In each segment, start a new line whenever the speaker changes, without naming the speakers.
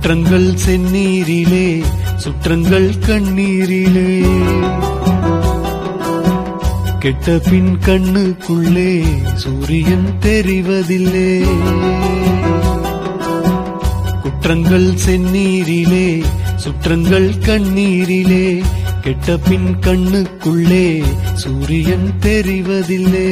குற்றங்கள் செந்நீரிலே சுற்றங்கள் கண்ணீரிலே கெட்ட பின் கண்ணுக்குள்ளே சூரியன் தெரிவதில்லை குற்றங்கள் செந்நீரிலே சுற்றங்கள் கண்ணீரிலே கெட்ட பின் கண்ணுக்குள்ளே சூரியன் தெரிவதில்லை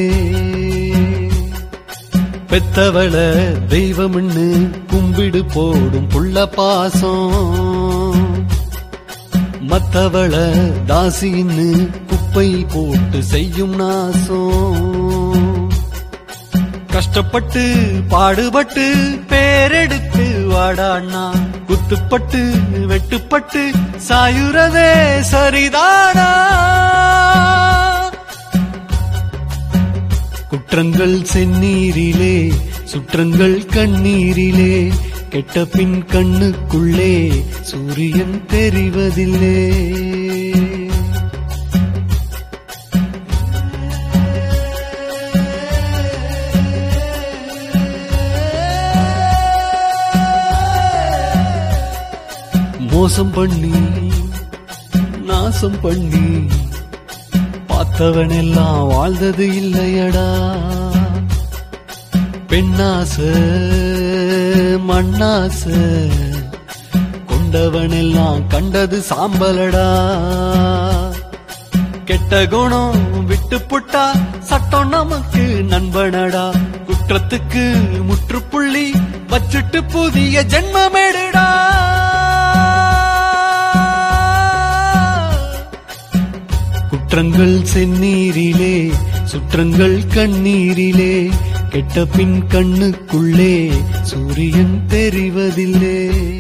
பெத்தவள தெய்வம்னு கும்பிடு போடும் புள்ள பாசம் மத்தவள தாசின்னு குப்பை போட்டு செய்யும் நாசம் கஷ்டப்பட்டு பாடுபட்டு பேரெடுத்து வாடாண்ணா குத்துப்பட்டு வெட்டுப்பட்டு சாயுறதே சரிதானா குற்றங்கள் செந்நீரிலே சுற்றங்கள் கண்ணீரிலே கெட்ட பின் கண்ணுக்குள்ளே சூரியன் தெரிவதில்லை மோசம் பண்ணி நாசம் பண்ணி பார்த்தவன் எல்லாம் வாழ்ந்தது இல்லையடா பெண்ணாச மண்ணாச கொண்டவன் எல்லாம் கண்டது சாம்பலடா கெட்ட குணம் விட்டு புட்டா சட்டம் நமக்கு நண்பனடா குற்றத்துக்கு முற்றுப்புள்ளி வச்சுட்டு புதிய ஜென்மமேடுடா குற்றங்கள் செந்நீரிலே சுற்றங்கள் கண்ணீரிலே கெட்ட பின் கண்ணுக்குள்ளே சூரியன் தெரிவதில்லை